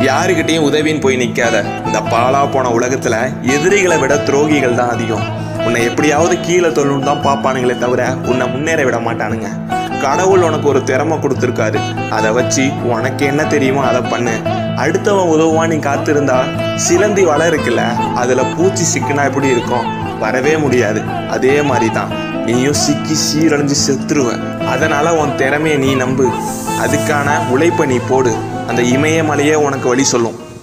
யாருக்கிட்டையும் உதவின்னு போய் நிக்காத இந்த பாலா போன உலகத்துல எதிரிகளை விட துரோகிகள் தான் அதிகம் உன்னை எப்படியாவது கீழே தொழணும் தான் பார்ப்பானுங்களே தவிர உன்னை முன்னேற விட மாட்டானுங்க கடவுள் உனக்கு ஒரு திறமை கொடுத்துருக்காரு அதை வச்சு உனக்கு என்ன தெரியுமோ அதை பண்ணு அடுத்தவன் உதவுவான் நீ காத்திருந்தா சிலந்தி வலை இருக்குல்ல அதுல பூச்சி சிக்கினா எப்படி இருக்கும் வரவே முடியாது அதே மாதிரி தான் நீயும் சிக்கி சீரழிஞ்சு செத்துருவ அதனால உன் திறமையை நீ நம்பு அதுக்கான உழைப்பை நீ போடு அந்த இமயமலையே உனக்கு வழி சொல்லும்